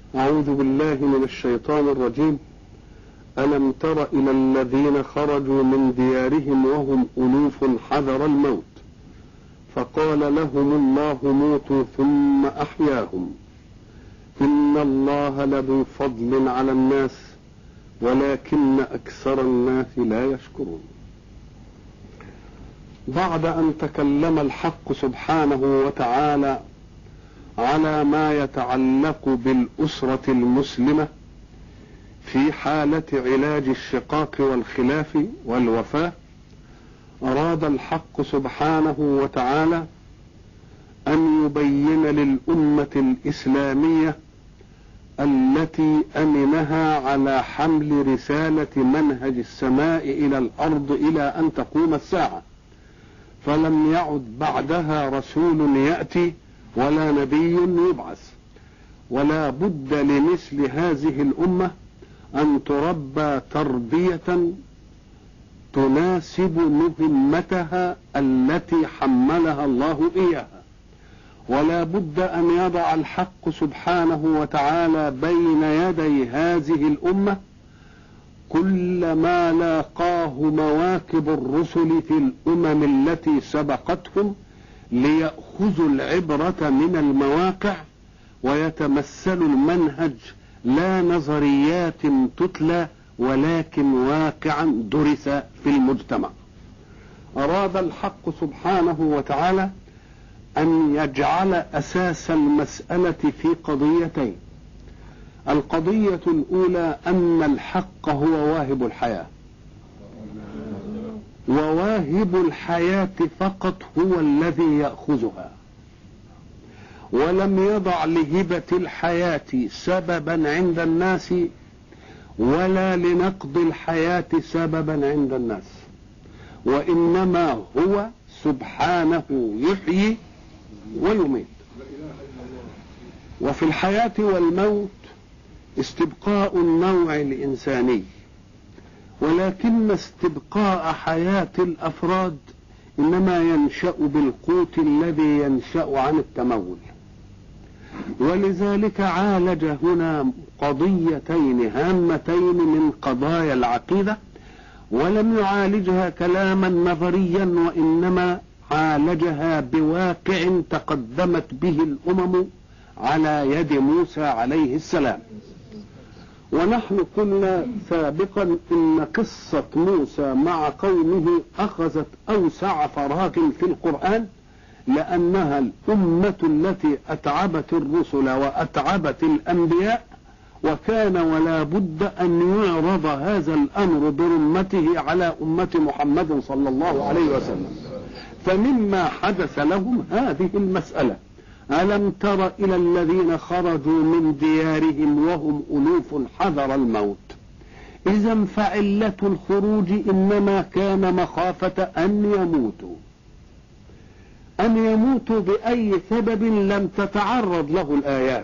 أعوذ بالله من الشيطان الرجيم ألم تر إلى الذين خرجوا من ديارهم وهم ألوف حذر الموت فقال لهم الله موتوا ثم أحياهم إن الله لذو فضل على الناس ولكن أكثر الناس لا يشكرون بعد أن تكلم الحق سبحانه وتعالى على ما يتعلق بالأسرة المسلمة في حالة علاج الشقاق والخلاف والوفاة أراد الحق سبحانه وتعالى أن يبين للأمة الإسلامية التي أمنها على حمل رسالة منهج السماء إلى الأرض إلى أن تقوم الساعة فلم يعد بعدها رسول يأتي ولا نبي يبعث ولا بد لمثل هذه الأمة أن تربى تربية تناسب مهمتها التي حملها الله إياها ولا بد أن يضع الحق سبحانه وتعالى بين يدي هذه الأمة كل ما لاقاه مواكب الرسل في الأمم التي سبقتهم ليأخذوا العبرة من المواقع ويتمثلوا المنهج لا نظريات تتلى ولكن واقعا درس في المجتمع أراد الحق سبحانه وتعالى أن يجعل أساس المسألة في قضيتين القضية الأولى أن الحق هو واهب الحياة وواهب الحياة فقط هو الذي يأخذها ولم يضع لهبة الحياة سببا عند الناس ولا لنقض الحياة سببا عند الناس وإنما هو سبحانه يحيي ويميت وفي الحياة والموت استبقاء النوع الإنساني ولكن استبقاء حياة الأفراد إنما ينشأ بالقوت الذي ينشأ عن التمول ولذلك عالج هنا قضيتين هامتين من قضايا العقيدة ولم يعالجها كلاما نظريا وإنما عالجها بواقع تقدمت به الأمم على يد موسى عليه السلام ونحن قلنا سابقا ان قصة موسى مع قومه اخذت اوسع فراغ في القرآن لانها الامة التي اتعبت الرسل واتعبت الانبياء وكان ولا بد ان يعرض هذا الامر برمته على امة محمد صلى الله عليه وسلم فمما حدث لهم هذه المسألة ألم تر إلى الذين خرجوا من ديارهم وهم ألوف حذر الموت إذا فعلة الخروج إنما كان مخافة أن يموتوا أن يموتوا بأي سبب لم تتعرض له الآيات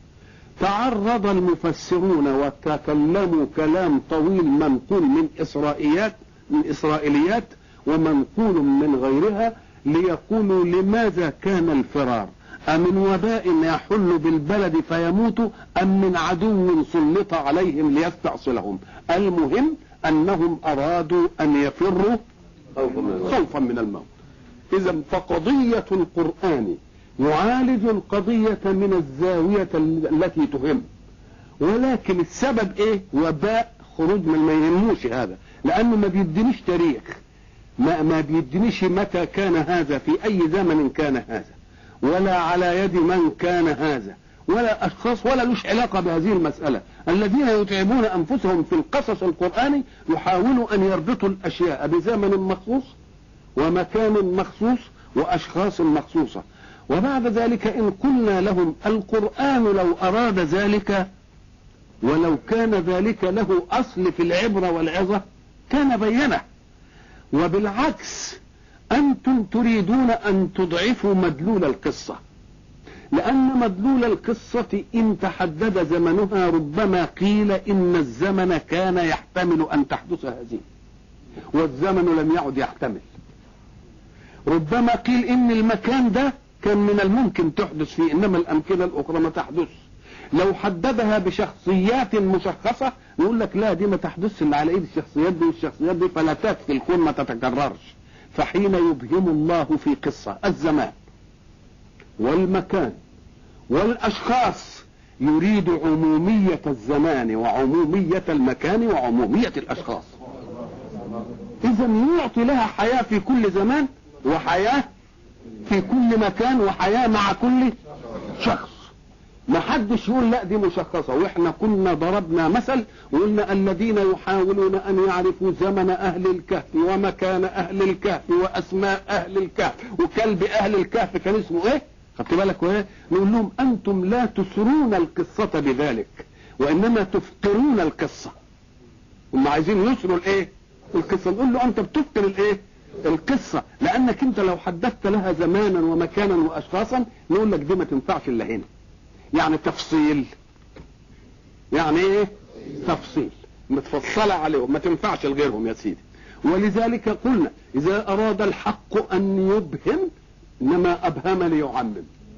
تعرض المفسرون وتكلموا كلام طويل منقول من إسرائيليات من إسرائيليات ومنقول من غيرها ليقولوا لماذا كان الفرار أمن وباء يحل بالبلد فيموت أم من عدو سلط عليهم ليستأصلهم المهم أنهم أرادوا أن يفروا خوفا من الموت إذا فقضية القرآن يعالج القضية من الزاوية التي تهم ولكن السبب ايه وباء خروج من ما يهموش هذا لانه ما بيدينيش تاريخ ما, ما بيدينيش متى كان هذا في اي زمن كان هذا ولا على يد من كان هذا ولا أشخاص ولا لش علاقة بهذه المسألة الذين يتعبون أنفسهم في القصص القرآني يحاولوا أن يربطوا الأشياء بزمن مخصوص ومكان مخصوص وأشخاص مخصوصة وبعد ذلك إن قلنا لهم القرآن لو أراد ذلك ولو كان ذلك له أصل في العبرة والعظة كان بينه وبالعكس أنتم تريدون أن تضعفوا مدلول القصة لأن مدلول القصة إن تحدد زمنها ربما قيل إن الزمن كان يحتمل أن تحدث هذه والزمن لم يعد يحتمل ربما قيل إن المكان ده كان من الممكن تحدث فيه إنما الأمكنة الأخرى ما تحدث لو حددها بشخصيات مشخصة يقول لك لا دي ما تحدثش الا على ايد الشخصيات دي والشخصيات دي فلاتات في الكون ما تتكررش فحين يبهم الله في قصة الزمان والمكان والاشخاص يريد عمومية الزمان وعمومية المكان وعمومية الاشخاص اذا يعطي لها حياة في كل زمان وحياة في كل مكان وحياة مع كل شخص ما حدش يقول لا دي مشخصة واحنا كنا ضربنا مثل وقلنا الذين يحاولون ان يعرفوا زمن اهل الكهف ومكان اهل الكهف واسماء اهل الكهف وكلب اهل الكهف كان اسمه ايه خدت بالك وايه نقول لهم انتم لا تسرون القصة بذلك وانما تفقرون القصة هم عايزين يسروا الايه القصة نقول له انت بتفقر الايه القصة لانك انت لو حددت لها زمانا ومكانا واشخاصا نقول لك دي ما تنفعش الا هنا يعني تفصيل يعني ايه تفصيل متفصلة عليهم ما تنفعش لغيرهم يا سيدي ولذلك قلنا اذا اراد الحق ان يبهم انما ابهم ليعمم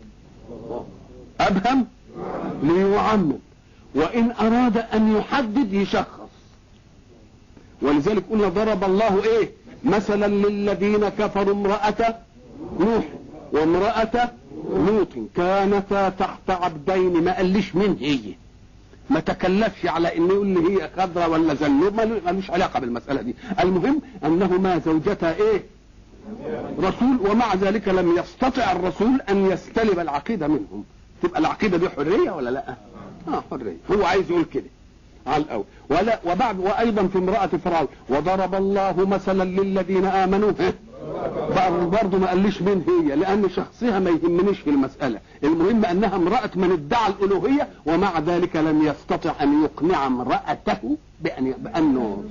ابهم ليعمم وان اراد ان يحدد يشخص ولذلك قلنا ضرب الله ايه مثلا للذين كفروا امرأة نوح وامرأة لوط كانتا تحت عبدين ما قاليش مين هي ما تكلفش على ان يقول لي هي خضرة ولا زنوب ملوش علاقة بالمسألة دي المهم انهما زوجتا ايه رسول ومع ذلك لم يستطع الرسول ان يستلب العقيدة منهم تبقى العقيدة دي حرية ولا لا اه حرية هو عايز يقول كده على الاول ولا وبعد وايضا في امرأة فرعون وضرب الله مثلا للذين امنوا برضه ما قاليش مين هي لان شخصها ما يهمنيش في المسألة المهم انها امرأة من ادعى الالوهية ومع ذلك لم يستطع ان يقنع امرأته بأن بانه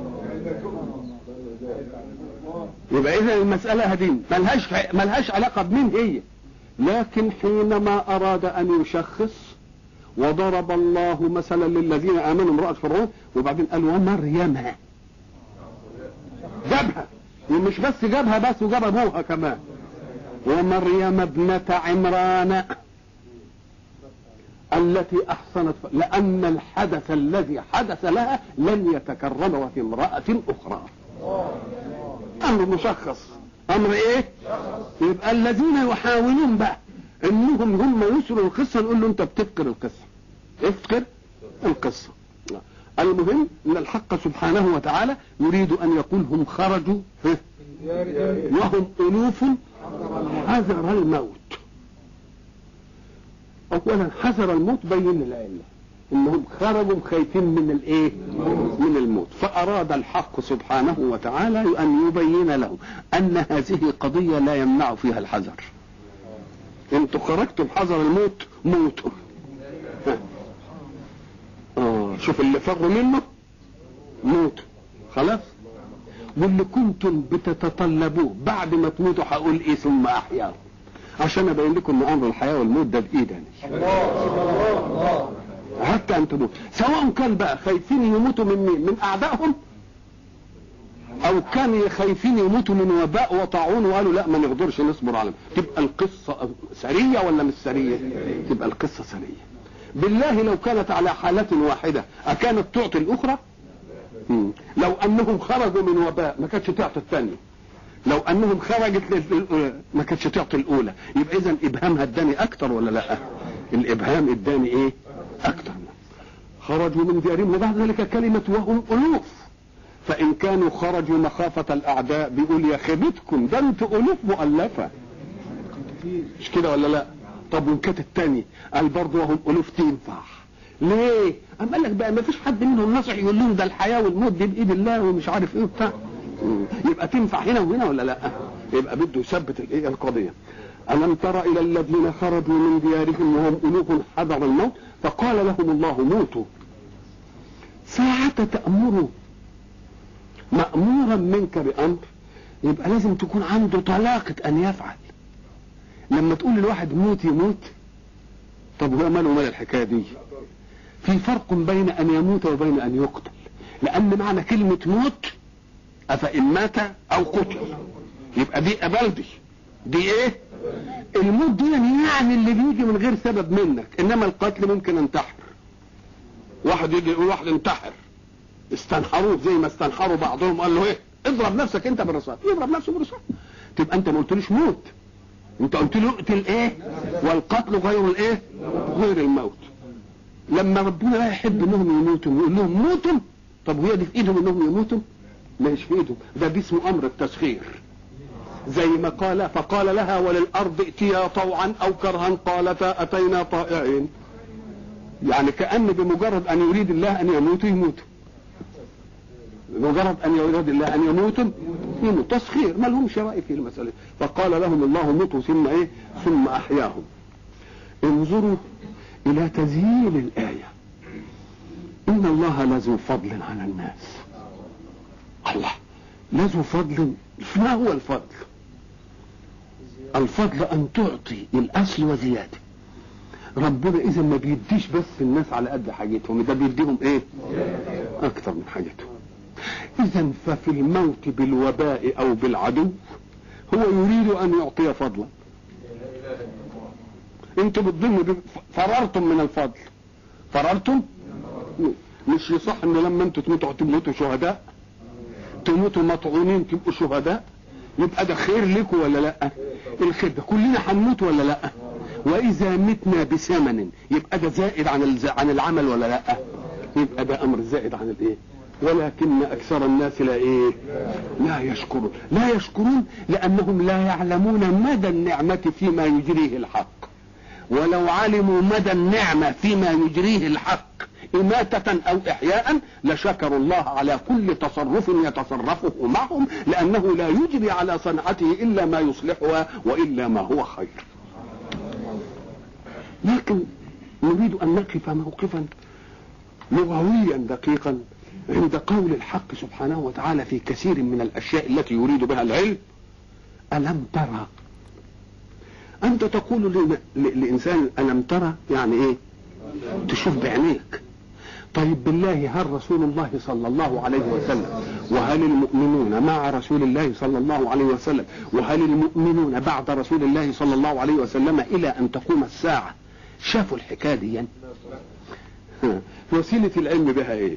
يبقى اذا المسألة هذه ملهاش ملهاش علاقة بمين هي لكن حينما اراد ان يشخص وضرب الله مثلا للذين امنوا امرأة فرعون وبعدين قال ومريم جابها ومش بس جابها بس وجاب ابوها كمان ومريم ابنة عمران التي احصنت لان الحدث الذي حدث لها لن يتكرر في امرأة اخرى امر مشخص امر ايه يبقى الذين يحاولون بقى انهم هم يسروا القصة نقول له انت بتفكر القصة افكر القصة المهم ان الحق سبحانه وتعالى يريد ان يقول هم خرجوا وهم الوف حذر الموت اولا حذر الموت بين العله انهم خرجوا خايفين من الايه من الموت فاراد الحق سبحانه وتعالى ان يبين لهم ان هذه قضيه لا يمنع فيها الحذر انتوا خرجتم حذر الموت موتوا اه شوف اللي فروا منه موتوا خلاص واللي كنتم بتتطلبوه بعد ما تموتوا هقول ايه ثم احياكم عشان ابين لكم ان امر الحياه والموت ده بايدي حتى ان تموت سواء كان بقى خايفين يموتوا من مين من اعدائهم او كان خايفين يموتوا من وباء وطاعون وقالوا لا ما نقدرش نصبر عليهم تبقى القصه سريه ولا مش سريه تبقى القصه سريه بالله لو كانت على حالة واحدة أكانت تعطي الأخرى مم. لو أنهم خرجوا من وباء ما كانتش تعطي الثانية لو أنهم خرجت ما كانتش تعطي الأولى يبقى إذا إبهامها اداني أكتر ولا لا الإبهام اداني إيه أكتر خرجوا من ديارهم وبعد ذلك كلمة وهم ألوف فإن كانوا خرجوا مخافة الأعداء بيقول يا خيبتكم ده أنتوا ألوف مؤلفة مش كده ولا لا طب وان كانت الثانيه قال برضه وهم الوف تنفع ليه؟ قام قال لك بقى ما فيش حد منهم نصح يقول لهم ده الحياه والموت دي بايد الله ومش عارف ايه وبتاع يبقى تنفع هنا وهنا ولا لا؟ يبقى بده يثبت الايه القضيه ألم تر إلى الذين خرجوا من ديارهم وهم ألوف حذر الموت فقال لهم الله موتوا ساعة تأمروا مأمورا منك بأمر يبقى لازم تكون عنده طلاقة أن يفعل لما تقول للواحد موت يموت طب هو ماله مال الحكايه دي في فرق بين ان يموت وبين ان يقتل لان معنى كلمه موت افان مات او قتل يبقى دي ابلدي دي ايه الموت دي يعني اللي بيجي من غير سبب منك انما القتل ممكن انتحر واحد يجي يقول واحد انتحر استنحروه زي ما استنحروا بعضهم قال له ايه اضرب نفسك انت بالرصاص يضرب نفسه بالرصاص تبقى انت ما قلتلوش موت انت قلت له اقتل ايه والقتل غير الايه غير الموت لما ربنا لا يحب انهم يموتوا يقول لهم موتوا طب وهي دي في ايدهم انهم يموتوا مش في ايدهم ده دي اسمه امر التسخير زي ما قال فقال لها وللارض ائتيا طوعا او كرها قالتا اتينا طائعين يعني كان بمجرد ان يريد الله ان يموتوا يموتوا بمجرد ان يريد الله ان يموتوا يموتوا تسخير ما لهمش راي في المساله فقال لهم الله موتوا ثم ايه ثم احياهم انظروا الى تزيين الايه ان الله لذو فضل على الناس الله لذو فضل ما هو الفضل الفضل ان تعطي الاصل وزياده ربنا اذا ما بيديش بس الناس على قد حاجتهم ده بيديهم ايه اكتر من حاجتهم اذا ففي الموت بالوباء او بالعدو هو يريد ان يعطي فضلا انتوا بتظنوا فررتم من الفضل فررتم مش يصح ان لما انتوا تموتوا تموتوا شهداء تموتوا مطعونين تبقوا شهداء يبقى ده خير لكم ولا لا الخير ده كلنا هنموت ولا لا واذا متنا بثمن يبقى ده زائد عن الز... عن العمل ولا لا يبقى ده امر زائد عن الايه ولكن اكثر الناس لا ايه لا يشكرون لا يشكرون لانهم لا يعلمون مدى النعمه فيما يجريه الحق ولو علموا مدى النعمه فيما يجريه الحق إماتة أو إحياء لشكروا الله على كل تصرف يتصرفه معهم لأنه لا يجري على صنعته إلا ما يصلحها وإلا ما هو خير لكن نريد أن نقف موقفا لغويا دقيقا عند قول الحق سبحانه وتعالى في كثير من الأشياء التي يريد بها العلم ألم ترى أنت تقول لإنسان ألم ترى يعني إيه تشوف بعينيك طيب بالله هل رسول الله صلى الله عليه وسلم وهل المؤمنون مع رسول الله صلى الله عليه وسلم وهل المؤمنون بعد رسول الله صلى الله عليه وسلم الى ان تقوم الساعه شافوا الحكايه دي وسيله العلم بها ايه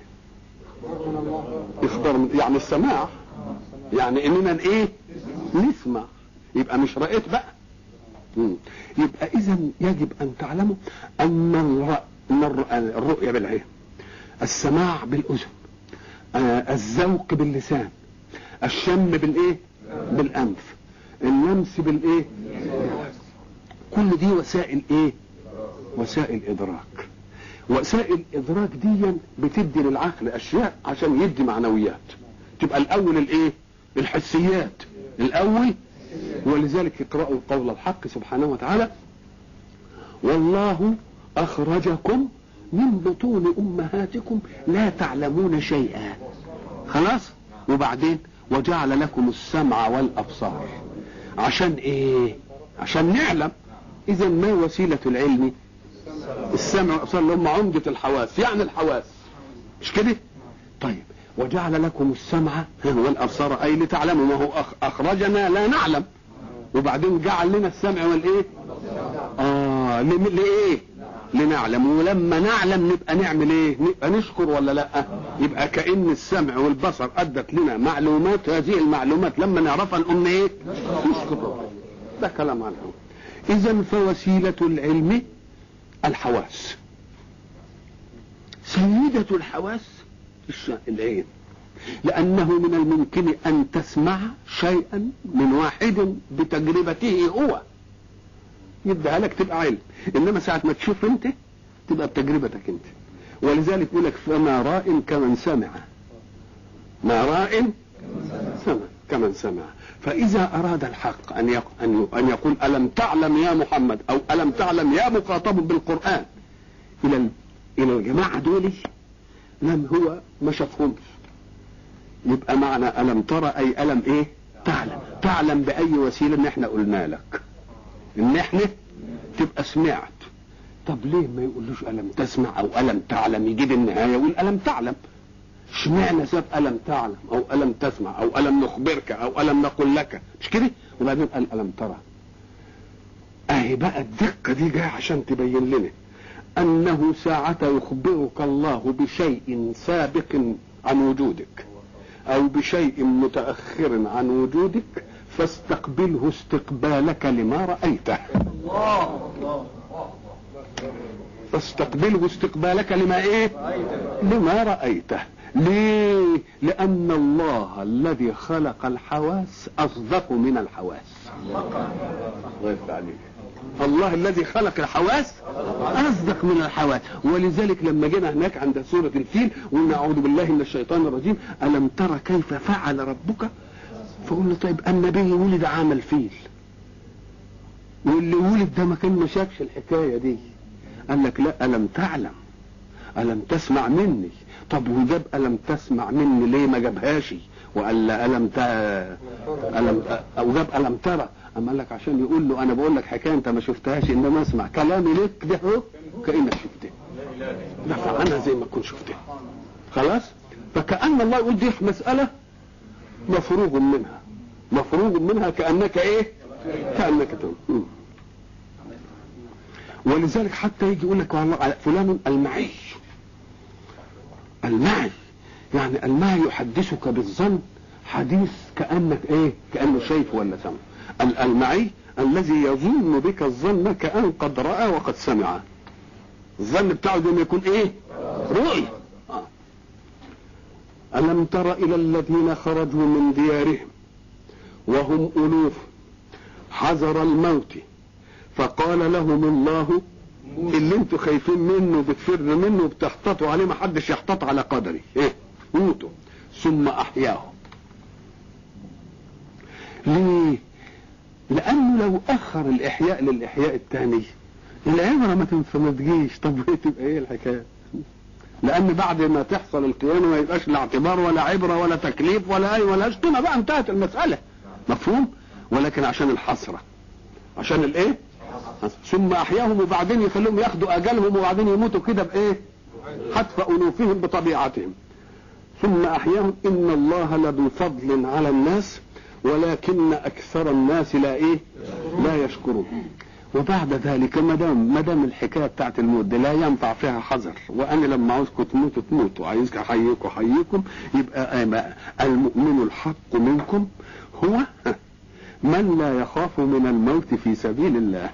اخبار يعني السماع يعني اننا ايه نسمع يبقى مش رأيت بقى يبقى اذا يجب ان تعلموا ان الرؤية بالعين السماع بالاذن آه الذوق باللسان الشم بالايه بالانف اللمس بالايه كل دي وسائل ايه وسائل ادراك وسائل ادراك دي بتدي للعقل اشياء عشان يدي معنويات تبقى الاول الايه الحسيات الاول ولذلك اقرأوا قول الحق سبحانه وتعالى والله اخرجكم من بطون امهاتكم لا تعلمون شيئا خلاص وبعدين وجعل لكم السمع والابصار عشان ايه عشان نعلم اذا ما وسيله العلم السمع والابصار اللي هم عمده الحواس يعني الحواس مش كده طيب وجعل لكم السمع والابصار اي لتعلموا ما هو اخرجنا لا نعلم وبعدين جعل لنا السمع والايه اه لايه لنعلم ولما نعلم نبقى نعمل ايه نبقى نشكر ولا لا يبقى كأن السمع والبصر ادت لنا معلومات هذه المعلومات لما نعرفها نقوم ايه نشكر ده كلام عنه اذا فوسيلة العلم الحواس سيدة الحواس العين لأنه من الممكن أن تسمع شيئا من واحد بتجربته هو يديها لك تبقى علم انما ساعه ما تشوف انت تبقى بتجربتك انت ولذلك يقول لك فما راء كمن سمع ما راء سمع كمن سمع فاذا اراد الحق ان ان يقول الم تعلم يا محمد او الم تعلم يا مخاطب بالقران الى الى الجماعه دول لم هو ما شافهمش يبقى معنى الم ترى اي الم ايه تعلم تعلم باي وسيله ان احنا قلنا لك ان احنا تبقى سمعت طب ليه ما يقولوش الم تسمع او الم تعلم يجيب النهايه يقول الم تعلم اشمعنى ساب الم تعلم او الم تسمع او الم نخبرك او الم نقل لك مش كده وبعدين قال الم ترى اهي بقى الدقة دي جاية عشان تبين لنا انه ساعة يخبرك الله بشيء سابق عن وجودك او بشيء متأخر عن وجودك فاستقبله استقبالك لما رأيته فاستقبله استقبالك لما ايه لما رأيته ليه لان الله الذي خلق الحواس اصدق من الحواس الله يفتح عليك الله الذي خلق الحواس اصدق من الحواس ولذلك لما جينا هناك عند سوره الفيل قلنا اعوذ بالله من الشيطان الرجيم الم ترى كيف فعل ربك فقلنا طيب النبي ولد عام الفيل واللي ولد ده ما كان ما شافش الحكايه دي قال لك لا الم تعلم الم تسمع مني طب وجاب الم تسمع مني ليه ما جابهاش وقال لا الم ت... الم او جاب الم ترى اما قال لك عشان يقول له انا بقول لك حكايه انت ما شفتهاش انما اسمع كلامي لك ده اهو كانك شفته دفع عنها زي ما كنت شفتها خلاص فكأن الله يقول دي مسألة مفروغ منها مفروغ منها كأنك ايه كأنك تقول ولذلك حتى يجي يقول لك والله فلان المعي المعي يعني المعي يحدثك بالظن حديث كأنك ايه كأنه شايف ولا سمع المعي الذي يظن بك الظن كأن قد رأى وقد سمع الظن بتاعه ده يكون ايه رؤية آه. ألم تر إلى الذين خرجوا من ديارهم وهم ألوف حذر الموت فقال لهم الله اللي انتوا خايفين منه بتفر منه وبتحتطوا عليه ما حدش يحتط على قدري ايه موتوا ثم احياهم ليه لانه لو اخر الاحياء للاحياء الثاني العبره ما ما تجيش طب ايه تبقى ايه الحكايه لان بعد ما تحصل القيامه ما يبقاش لا اعتبار ولا عبره ولا تكليف ولا اي ولا قيمه بقى انتهت المساله مفهوم ولكن عشان الحسره عشان الايه ثم احياهم وبعدين يخليهم ياخدوا اجلهم وبعدين يموتوا كده بايه حتف انوفهم بطبيعتهم ثم احياهم ان الله لذو فضل على الناس ولكن اكثر الناس لا ايه لا يشكرون وبعد ذلك ما دام ما دام الحكايه بتاعت الموت دي لا ينفع فيها حذر وانا لما عاوزكم تموتوا تموتوا عايزك احييكم احييكم يبقى المؤمن الحق منكم هو من لا يخاف من الموت في سبيل الله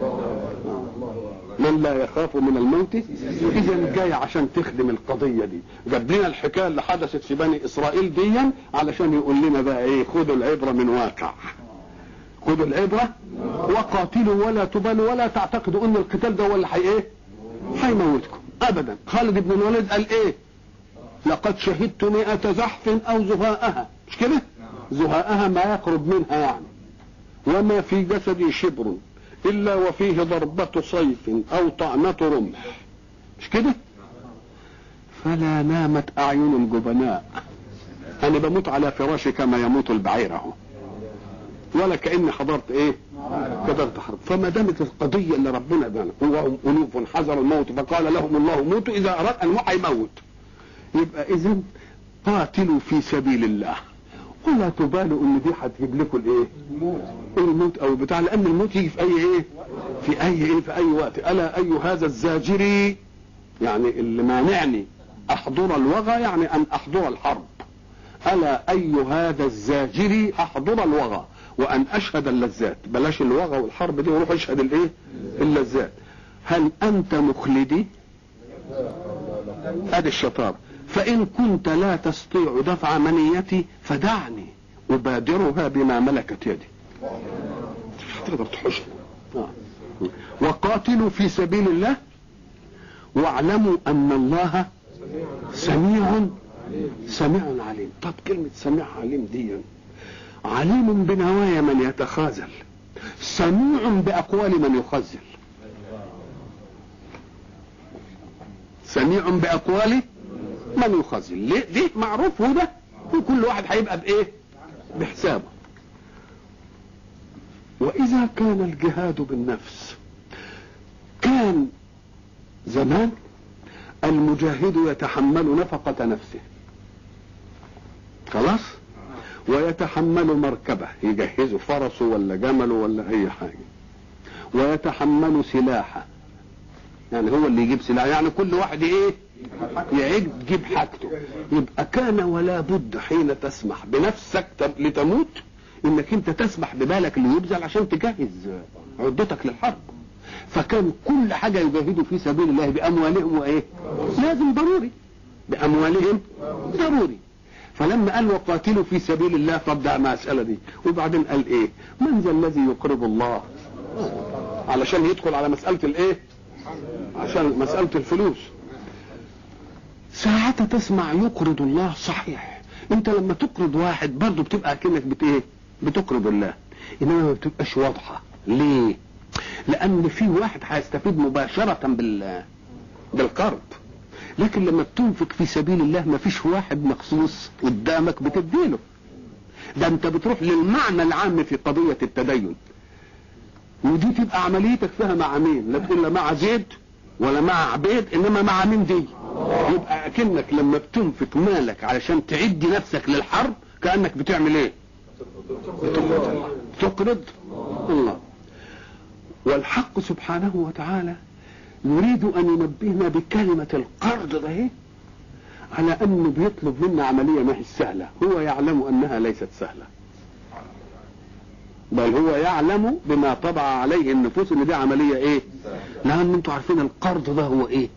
من لا يخاف من الموت اذا جاي عشان تخدم القضيه دي جاب لنا الحكايه اللي حدثت في بني اسرائيل ديا علشان يقول لنا بقى ايه خدوا العبره من واقع خدوا العبره وقاتلوا ولا تبالوا ولا تعتقدوا ان القتال ده هو اللي حي ايه هيموتكم ابدا خالد بن الوليد قال ايه لقد شهدت مئة زحف او زهاءها مش كده زهاءها ما يقرب منها يعني وما في جسدي شبر الا وفيه ضربة صيف او طعنة رمح مش كده فلا نامت اعين الجبناء انا بموت على فراشي كما يموت البعير اهو ولا كاني حضرت ايه كدرت حرب فما دامت القضيه اللي ربنا بنا وهم الوف حذر الموت فقال لهم الله موتوا اذا اراد ان يموت يبقى اذا قاتلوا في سبيل الله ولا تبالوا ان دي هتجيب لكم الايه الموت او بتاع لان الموت يجي في اي ايه في اي ايه في اي وقت الا اي هذا الزاجري يعني اللي مانعني احضر الوغى يعني ان احضر الحرب الا اي هذا الزاجري احضر الوغى وان اشهد اللذات بلاش الوغى والحرب دي وروح اشهد الايه اللذات هل انت مخلدي ادي الشطاره فإن كنت لا تستطيع دفع منيتي فدعني أبادرها بما ملكت يدي مش هتقدر تحوش آه. وقاتلوا في سبيل الله واعلموا أن الله سميع سميع عليم طب كلمة سميع عليم دي عليم بنوايا من يتخاذل سميع بأقوال من يخزل سميع بأقوال من يخزن ليه دي معروف وده وكل واحد هيبقى بايه بحسابه واذا كان الجهاد بالنفس كان زمان المجاهد يتحمل نفقة نفسه خلاص ويتحمل مركبة يجهزه فرسه ولا جمله ولا اي حاجة ويتحمل سلاحه يعني هو اللي يجيب سلاح يعني كل واحد ايه يجيب حاجته يبقى كان ولا بد حين تسمح بنفسك لتموت انك انت تسمح ببالك اللي يبذل عشان تجهز عدتك للحرب فكان كل حاجة يجاهدوا في سبيل الله بأموالهم وإيه لازم ضروري بأموالهم ضروري فلما قال وقاتلوا في سبيل الله طب ده المسألة دي وبعدين قال إيه من ذا الذي يقرض الله علشان يدخل على مسألة الإيه عشان مسألة الفلوس ساعتها تسمع يقرض الله صحيح انت لما تقرض واحد برضه بتبقى كأنك بت ايه بتقرض الله انما ما بتبقاش واضحة ليه لان في واحد هيستفيد مباشرة بال بالقرض لكن لما بتنفق في سبيل الله ما فيش واحد مخصوص قدامك بتديله ده انت بتروح للمعنى العام في قضية التدين ودي تبقى عمليتك فيها مع مين لا تقول لا مع زيد ولا مع عبيد انما مع مين دي يبقى اكنك لما بتنفق مالك علشان تعدي نفسك للحرب كانك بتعمل ايه بتقرض الله تقرض الله والحق سبحانه وتعالى يريد ان ينبهنا بكلمة القرض ده ايه على انه بيطلب منا عملية ما هي سهلة هو يعلم انها ليست سهلة بل هو يعلم بما طبع عليه النفوس ان دي عملية ايه لان انتوا عارفين القرض ده هو ايه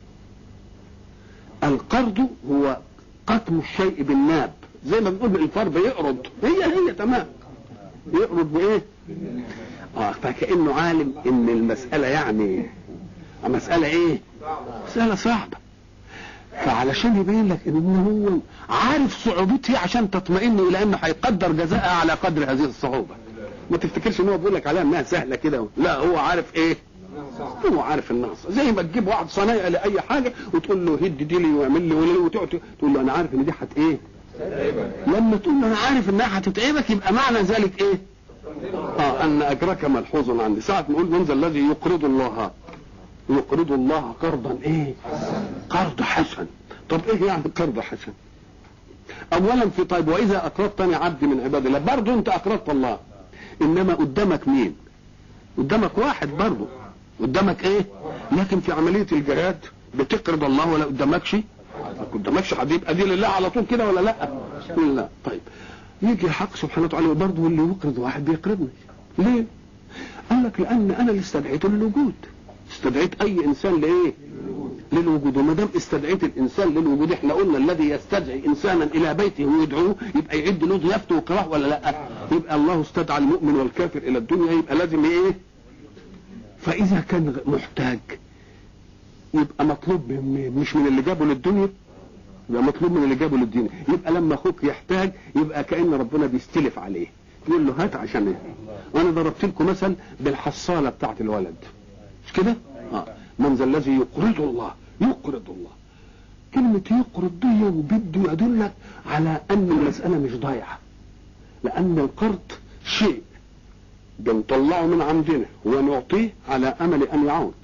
القرض هو قتم الشيء بالناب زي ما بنقول الفرد يقرض هي هي تمام يقرض بايه اه فكانه عالم ان المساله يعني مساله ايه مساله صعبه فعلشان يبين لك ان هو عارف صعوبتها عشان تطمئن الى انه هيقدر جزاءها على قدر هذه الصعوبه ما تفتكرش ان هو بيقول لك عليها انها سهله كده لا هو عارف ايه هو عارف النقص زي ما تجيب واحد صنايعي لاي حاجه وتقول له هد دي لي واعمل لي ولي وتقعد تقول له انا عارف ان دي هت ايه لما تقول له انا عارف انها هتتعبك يبقى معنى ذلك ايه اه ان اجرك ملحوظ عندي ساعه نقول من ذا الذي يقرض الله يقرض الله قرضا ايه قرض حسن طب ايه يعني قرض حسن اولا في طيب واذا اقرضتني عبدي من عباد الله برضه انت اقرضت الله انما قدامك مين قدامك واحد برضه قدامك ايه لكن في عملية الجهاد بتقرض الله ولا قدامكش ما قدامكش هتبقى دي لله على طول كده ولا لا لا طيب يجي الحق سبحانه وتعالى برضه اللي يقرض واحد بيقرضني ليه قال لك لان انا اللي استدعيته للوجود استدعيت اي انسان لايه للوجود وما دام استدعيت الانسان للوجود احنا قلنا الذي يستدعي انسانا الى بيته ويدعوه يبقى يعد له ضيافته وكراه ولا لا يبقى الله استدعى المؤمن والكافر الى الدنيا يبقى لازم ايه فاذا كان محتاج يبقى مطلوب من مش من اللي جابه للدنيا يبقى مطلوب من اللي جابه للدنيا يبقى لما اخوك يحتاج يبقى كان ربنا بيستلف عليه يقول له هات عشان ايه وانا ضربت لكم مثل بالحصاله بتاعت الولد مش كده اه من ذا الذي يقرض الله يقرض الله كلمة يقرض دي بده يدلك على ان المسألة مش ضايعة لان القرض شيء بنطلعه من عندنا ونعطيه على امل ان يعود